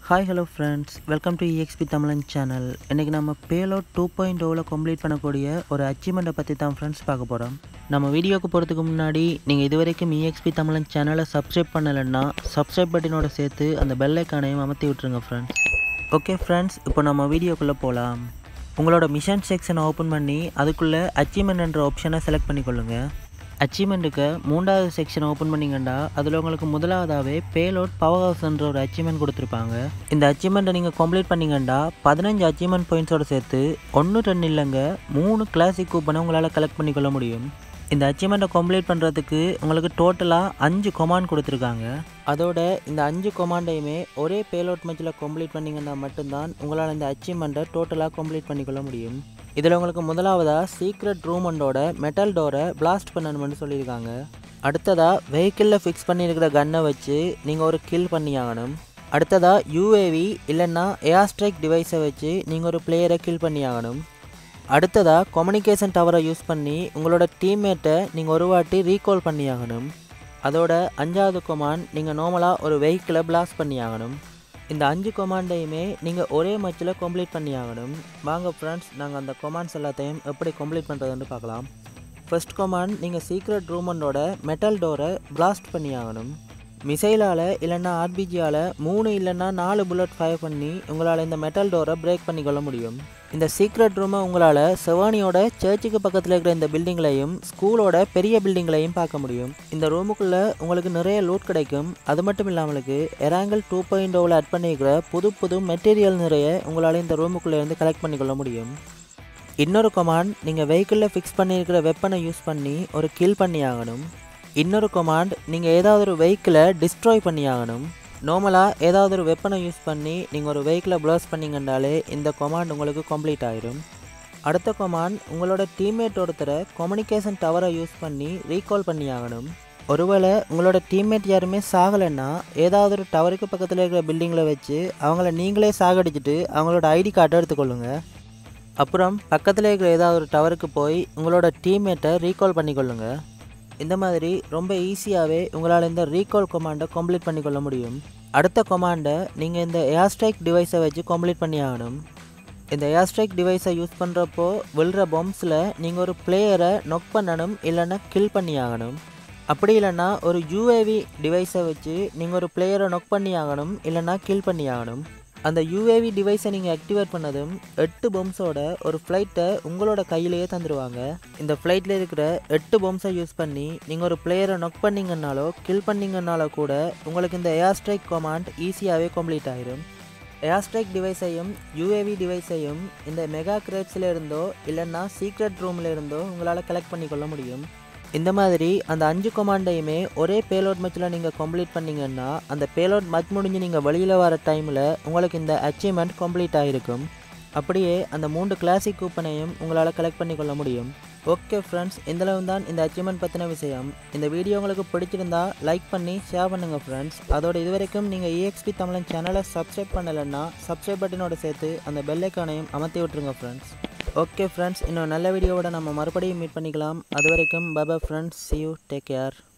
hi hello friends welcome to EXP Tamizhan channel இன்றைக்கி நம்ம payload two point ஓவில் complete பண்ணக்கூடிய ஒரு அச்சீவ்மெண்ட்டை பற்றி தான் ஃப்ரெண்ட்ஸ் பார்க்க போகிறோம் நம்ம வீடியோக்கு போகிறதுக்கு முன்னாடி நீங்கள் இதுவரைக்கும் EXP தமிழன் சேனலை சப்ஸ்கிரைப் பண்ணலைன்னா சப்ஸ்கிரைப் பட்டனோட சேர்த்து அந்த பெல் ஐக்கானையும் அமர்த்தி விட்டுருங்க ஃப்ரெண்ட்ஸ் ஓகே ஃப்ரெண்ட்ஸ் இப்போ நம்ம வீடியோக்குள்ளே போகலாம் உங்களோட மிஷன் செக்ஷனை ஓப்பன் பண்ணி அதுக்குள்ளே அச்சீவ்மெண்ட் என்ற ஆப்ஷனை செலக்ட் பண்ணிக்கொள்ளுங்கள் அச்சீவ்மெண்ட்டுக்கு மூன்றாவது செக்ஷன் ஓப்பன் பண்ணிங்கண்டா அதில் உங்களுக்கு முதலாவதாகவே பேலோட் பவர் ஹவுஸ்ன்ற ஒரு அச்சீவ்மெண்ட் கொடுத்துருப்பாங்க இந்த அச்சீவ்மெண்ட்டை நீங்கள் கம்ப்ளீட் பண்ணிங்கண்டா பதினஞ்சு அச்சீவ்மெண்ட் பாயிண்ட்ஸோட சேர்த்து ஒன்று ரெண்டு இல்லைங்க மூணு கிளாசிக் கூப்பனை உங்களால் கலெக்ட் பண்ணிக்கொள்ள முடியும் இந்த அச்சீவ்மெண்ட்டை கம்ப்ளீட் பண்ணுறதுக்கு உங்களுக்கு டோட்டலாக அஞ்சு கொமாண்ட் கொடுத்துருக்காங்க அதோட இந்த அஞ்சு கொமாண்டையுமே ஒரே பேலோட் மேட்ச்சில் கம்ப்ளீட் பண்ணிங்கன்னா மட்டும்தான் உங்களால் இந்த அச்சீவ்மெண்ட்டை டோட்டலாக கம்ப்ளீட் பண்ணிக்கொள்ள முடியும் இதில் உங்களுக்கு முதலாவதாக சீக்ரெட் ரூமண்டோட மெட்டல் டோரை பிளாஸ்ட் பண்ணணும்னு சொல்லியிருக்காங்க அடுத்ததாக வெஹிக்கிளில் ஃபிக்ஸ் பண்ணியிருக்கிற கன்னை வச்சு நீங்கள் ஒரு கில் பண்ணி ஆகணும் அடுத்ததாக யூஏவி இல்லைன்னா ஏர்ஸ்ட்ரைக் டிவைஸை வச்சு நீங்கள் ஒரு பிளேயரை கில் பண்ணி ஆகணும் அடுத்ததாக கம்யூனிகேஷன் டவரை யூஸ் பண்ணி உங்களோட டீம்மேட்டை நீங்கள் ஒரு வாட்டி ரீகால் பண்ணி ஆகணும் அதோட அஞ்சாவது கொமாண்ட் நீங்கள் நார்மலாக ஒரு வெஹிக்கிளை பிளாஸ்ட் பண்ணி ஆகணும் இந்த அஞ்சு கொமாண்டையுமே நீங்கள் ஒரே மேட்ச்சில் கம்ப்ளீட் பண்ணி ஆகணும் வாங்க ஃப்ரெண்ட்ஸ் நாங்கள் அந்த கொமாண்ட்ஸ் எல்லாத்தையும் எப்படி கம்ப்ளீட் பண்ணுறதுன்னு பார்க்கலாம் ஃபர்ஸ்ட் கொமாண்ட் நீங்கள் சீக்ரெட் ரூமண்டோட மெட்டல் டோரை பிளாஸ்ட் பண்ணி ஆகணும் மிசைலால் இல்லைன்னா ஆர்பிஜியால் மூணு இல்லைன்னா நாலு புல்லட் ஃபயர் பண்ணி உங்களால் இந்த மெட்டல் டோரை பிரேக் பண்ணிக்கொள்ள முடியும் இந்த சீக்ரெட் ரூமை உங்களால் செவானியோட சர்ச்சுக்கு பக்கத்தில் இருக்கிற இந்த பில்டிங்லையும் ஸ்கூலோட பெரிய பில்டிங்லையும் பார்க்க முடியும் இந்த ரூமுக்குள்ளே உங்களுக்கு நிறைய லூட் கிடைக்கும் அது மட்டும் இல்லாமலுக்கு எராங்கல் டூ பாயிண்ட் ஓவில் ஆட் பண்ணியிருக்கிற புது புது மெட்டீரியல் நிறைய உங்களால் இந்த ரூமுக்குள்ளே இருந்து கலெக்ட் பண்ணிக்கொள்ள முடியும் இன்னொரு கொமாண்ட் நீங்கள் வெஹிக்கிளில் ஃபிக்ஸ் பண்ணியிருக்கிற வெப்பனை யூஸ் பண்ணி ஒரு கில் பண்ணி ஆகணும் இன்னொரு கொமாண்ட் நீங்கள் ஏதாவது ஒரு வெஹிக்கிளை டிஸ்ட்ராய் பண்ணி ஆகணும் நார்மலாக ஏதாவது ஒரு வெப்பனை யூஸ் பண்ணி நீங்கள் ஒரு வெஹிக்கிளை ப்ளஸ் பண்ணிங்கன்றாலே இந்த கொமாண்ட் உங்களுக்கு கம்ப்ளீட் ஆயிரும் அடுத்த கொமாண்ட் உங்களோட டீம்மேட் ஒருத்தரை கம்யூனிகேஷன் டவரை யூஸ் பண்ணி ரீகால் பண்ணி ஆகணும் ஒருவேளை உங்களோட டீம்மேட் யாருமே சாகலைன்னா ஏதாவது ஒரு டவருக்கு பக்கத்தில் இருக்கிற பில்டிங்கில் வச்சு அவங்கள நீங்களே சாகடிச்சிட்டு அவங்களோட ஐடி கார்டை எடுத்துக்கொள்ளுங்க அப்புறம் பக்கத்தில் இருக்கிற ஏதாவது ஒரு டவருக்கு போய் உங்களோட டீம்மேட்டை ரீகால் பண்ணிக்கொள்ளுங்க இந்த மாதிரி ரொம்ப ஈஸியாகவே உங்களால் இந்த ரீகால் கொமாண்டை கம்ப்ளீட் பண்ணிக்கொள்ள முடியும் அடுத்த கொமாண்டை நீங்கள் இந்த ஏர்ஸ்ட்ரைக் டிவைஸை வச்சு கம்ப்ளீட் பண்ணி ஆகணும் இந்த ஏர்ஸ்ட்ரைக் டிவைஸை யூஸ் பண்ணுறப்போ விழுற பாம்ஸில் நீங்கள் ஒரு பிளேயரை நொக் பண்ணணும் இல்லைன்னா கில் பண்ணி ஆகணும் அப்படி இல்லைன்னா ஒரு யூஏவி டிவைஸை வச்சு நீங்கள் ஒரு பிளேயரை நொக் பண்ணி ஆகணும் இல்லைன்னா கில் பண்ணி ஆகணும் அந்த யூஏவி டிவைஸை நீங்கள் ஆக்டிவேட் பண்ணதும் எட்டு பொம்ஸோட ஒரு ஃப்ளைட்டை உங்களோட கையிலேயே தந்துடுவாங்க இந்த ஃப்ளைட்டில் இருக்கிற எட்டு பொம்ஸை யூஸ் பண்ணி நீங்கள் ஒரு பிளேயரை நொக் பண்ணிங்கன்னாலோ கில் பண்ணிங்கன்னாலோ கூட உங்களுக்கு இந்த ஏர் ஸ்ட்ரைக் கொமாண்ட் ஈஸியாகவே கம்ப்ளீட் ஆயிரும் ஏர் ஸ்ட்ரைக் டிவைஸையும் யூஏவி டிவைஸையும் இந்த மெகா கிரேட்ஸில் இருந்தோ இல்லைன்னா சீக்ரெட் ரூமில் இருந்தோ உங்களால் கலெக்ட் பண்ணிக்கொள்ள முடியும் இந்த மாதிரி அந்த அஞ்சு கொமாண்டையுமே ஒரே பேலோட் மேட்ச்சில் நீங்கள் கம்ப்ளீட் பண்ணிங்கன்னா அந்த பேலோட் மேட்ச் முடிஞ்சு நீங்கள் வெளியில் வர டைமில் உங்களுக்கு இந்த அச்சீவ்மெண்ட் கம்ப்ளீட் ஆகிருக்கும் அப்படியே அந்த மூன்று கிளாசிக் கூப்பனையும் உங்களால் கலெக்ட் பண்ணிக்கொள்ள முடியும் ஓகே ஃப்ரெண்ட்ஸ் இந்தளவு தான் இந்த அச்சீவ்மெண்ட் பற்றின விஷயம் இந்த வீடியோ உங்களுக்கு பிடிச்சிருந்தா லைக் பண்ணி ஷேர் பண்ணுங்கள் ஃப்ரெண்ட்ஸ் அதோட இதுவரைக்கும் நீங்கள் EXP தமிழன் சேனலை சப்ஸ்கிரைப் பண்ணலைன்னா சப்ஸ்கிரைப் பட்டனோட சேர்த்து அந்த பெல் ஐக்கானையும் அமர்த்தி விட்ருங்க ஃப்ரெண்ட்ஸ் ஓகே ஃப்ரெண்ட்ஸ் இன்னும் நல்ல வீடியோவோட நம்ம மறுபடியும் மீட் பண்ணிக்கலாம் அது வரைக்கும் பபா friends see you take care